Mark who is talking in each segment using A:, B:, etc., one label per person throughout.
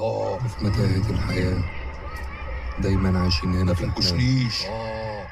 A: اه
B: في متاهة الحياة دايما عايشين هنا في الحياة
A: تنكشنيش
B: اه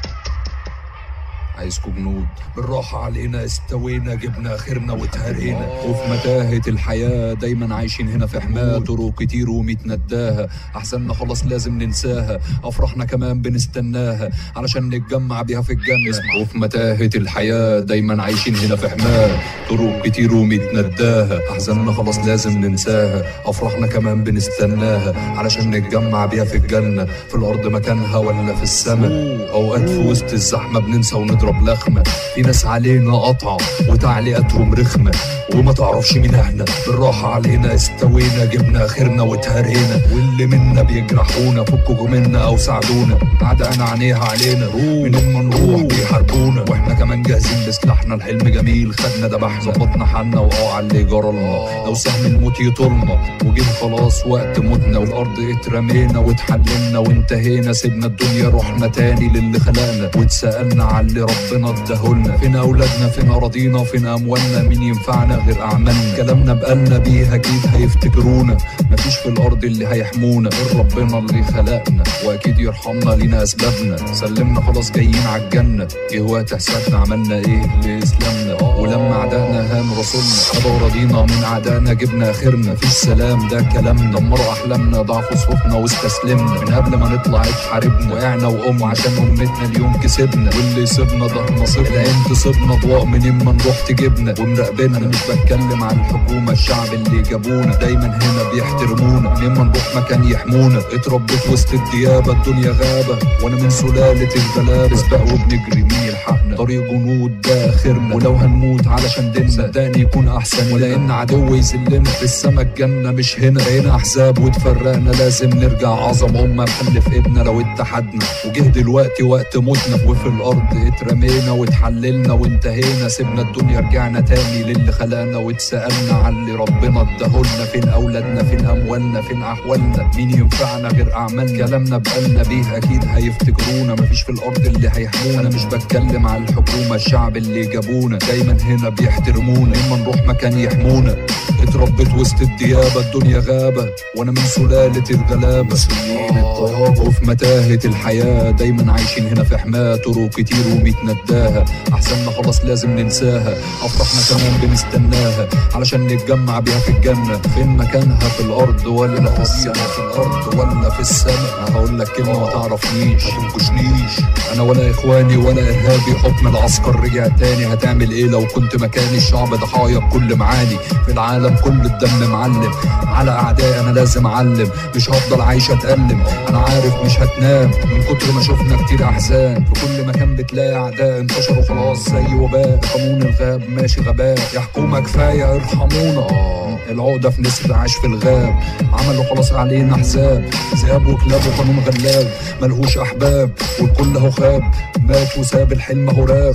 B: عايزكوا جنود بالراحة علينا استوينا جبنا اخرنا واتهرينا وفي متاهة الحياة دايما عايشين هنا في حماة طرق كتير وميت نداها احزاننا خلاص لازم ننساها افراحنا كمان بنستناها علشان نتجمع بيها في الجنة وفي متاهة الحياة دايما عايشين هنا في حماة طرق كتير وميت نداها احزاننا خلاص لازم ننساها افراحنا كمان بنستناها علشان نتجمع بيها في الجنة في الارض مكانها ولا في السماء اوقات في وسط الزحمة بننسى ونضرب لخمة في ناس علينا قطعة وتعليقاتهم رخمة وما تعرفش مين احنا بالراحة علينا استوينا جبنا اخرنا واتهرينا واللي منا بيجرحونا فكوا منا او ساعدونا عدقنا عينيها علينا منين ما نروح بيحاربونا واحنا كمان جاهزين بسلاحنا الحلم جميل خدنا دبحنا ظبطنا حالنا واه على اللي جرالنا لو سهم الموت يطولنا وجه خلاص وقت موتنا والارض اترمينا واتحللنا وانتهينا سيبنا الدنيا رحنا تاني للي خلقنا واتسالنا على اللي ربنا اداهولنا فين اولادنا فين اراضينا فين اموالنا مين ينفعنا غير اعمالنا كلامنا بقالنا بيه اكيد هيفتكرونا مفيش في الارض اللي هيحمونا غير ربنا اللي خلقنا واكيد يرحمنا لينا اسبابنا سلمنا خلاص جايين عالجنه ايه وقت حسابنا عملنا ايه لاسلامنا ولما عدانا هام رسولنا خدوا رضينا من عدانا جبنا اخرنا مفيش سلام ده كلامنا دمروا احلامنا ضعفوا صفوفنا واستسلمنا من قبل ما نطلع اتحاربنا وقعنا وقمنا عشان امتنا اليوم كسبنا واللي يصيبنا ده نصيبنا العين تصيبنا ضواء منين ما نروح تجيبنا ومراقبنا انا مش بتكلم عن الحكومه الشعب اللي جابونا دايما هنا بيحترمونا منين ما نروح مكان يحمونا اتربيت وسط الديابه الدنيا غابه وانا من سلاله الغلابه سباق وبنجري مين يلحقنا طريق جنود ده اخرنا ولو هنموت علشان ديننا صدقني يكون احسن ولا ان عدو يذلنا في السما الجنه مش هنا بقينا احزاب واتفرقنا لازم نرجع عظمه امه بحل في ايدنا لو اتحدنا وجه دلوقتي وقت موتنا وفي الارض اترمينا واتحللنا وانتهينا سيبنا الدنيا رجعنا تاني للي خلقنا واتسالنا على اللي ربنا اداهولنا فين اولادنا فين اموالنا فين احوالنا مين ينفعنا غير اعمالنا كلامنا بقالنا بيه اكيد هيفتكرونا مفيش في الارض اللي هيحمونا انا مش بتكلم على الحكومه الشعب اللي جابونا دايما هنا بيحترمونا اما نروح مكان يحمونا اتربيت وسط الديابه الدنيا غابه وانا من سلاله الغلابه سنين الطيابه وفي متاهه الحياه دايما عايشين هنا في حماه طرق كتير وميت نداها احسننا خلاص لازم ننساها افراحنا كمان بنستناها علشان نتجمع بيها في الجنه فين مكانها في الارض ولا في السماء في الارض ولا في السماء هقول لك كلمه ما تعرفنيش ما تنكشنيش انا ولا اخواني ولا ارهابي حكم العسكر رجع تاني هتعمل ايه لو كنت مكاني الشعب ضحايا بكل معاني في العالم كل الدم معلم على اعدائي انا لازم اعلم مش هفضل عايش اتألم انا عارف مش هتنام من كتر ما شفنا كتير احزان في كل مكان بتلاقي اعداء انتشروا خلاص زي وباء قانون الغاب ماشي غباء يا حكومه كفايه ارحمونا العقده في نسر عاش في الغاب عملوا خلاص علينا حساب ذئاب وكلاب وقانون غلاب ملهوش احباب والكل اهو خاب مات وساب الحلم اهو راب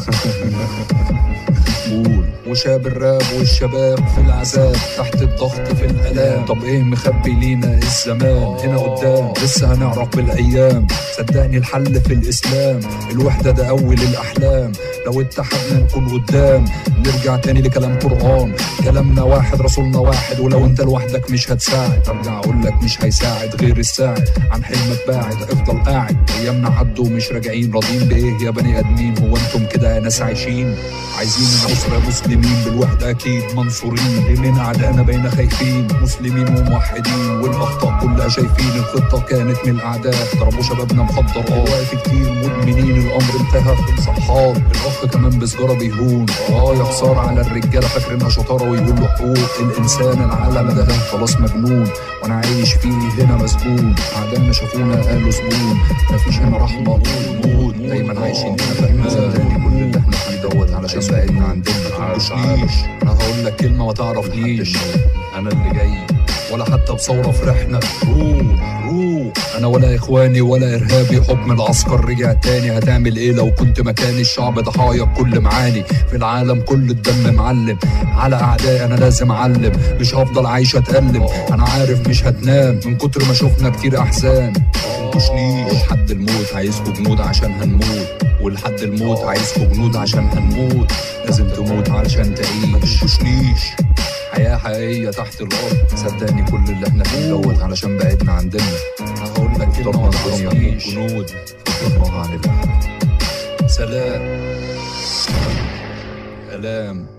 B: قول وشاب الراب والشباب في العذاب تحت الضغط في الالام طب ايه مخبي لينا الزمان هنا قدام لسه هنعرف بالايام صدقني الحل في الاسلام الوحده ده اول الاحلام لو اتحدنا نكون قدام نرجع تاني لكلام قران كلامنا واحد رسولنا واحد ولو انت لوحدك مش هتساعد ارجع اقول لك مش هيساعد غير الساعد عن حلمك باعد افضل قاعد ايامنا عدوا ومش راجعين راضيين بايه يا بني ادمين هو انتم كده يا ناس عايشين عايزين النصر يا مسلمين بالوحدة أكيد منصورين لمن أعدائنا بين خايفين مسلمين وموحدين والأخطاء كلها شايفين الخطة كانت من الأعداء ضربوا شبابنا مخدرات واقف كتير مدمنين الأمر انتهى في صحات الأخ كمان بسجارة بيهون آه يا خسارة على الرجالة فاكرينها شطارة ويقولوا حقوق الإنسان العالم ده خلاص مجنون وأنا عايش فيه هنا مسجون أعدائنا شافونا قالوا سجون مفيش هنا رحمة موت دايما عايشين هنا في حماية صدقني كل اللي احنا فيه دوت علشان بعدنا عندنا متنكشنيش انا هقول لك كلمه ما تعرفنيش انا اللي جاي ولا حتى بثوره فرحنا روح روح انا ولا اخواني ولا ارهابي حكم العسكر رجع تاني هتعمل ايه لو كنت مكاني الشعب ضحايا بكل معاني في العالم كل الدم معلم على اعدائي انا لازم اعلم مش هفضل عايش اتألم انا عارف مش هتنام من كتر ما شفنا كتير احزان تنكشنيش ولحد الموت عايزكوا جنود عشان هنموت ولحد الموت عايزكوا جنود عشان هنموت لازم تموت علشان تعيش ما تنكشنيش حياة حقيقية تحت الأرض صدقني كل اللي احنا فيه دوت علشان بعدنا عن ديننا هقول لك كلمة ما تعرفنيش جنود فضلناها عن الله سلام سلام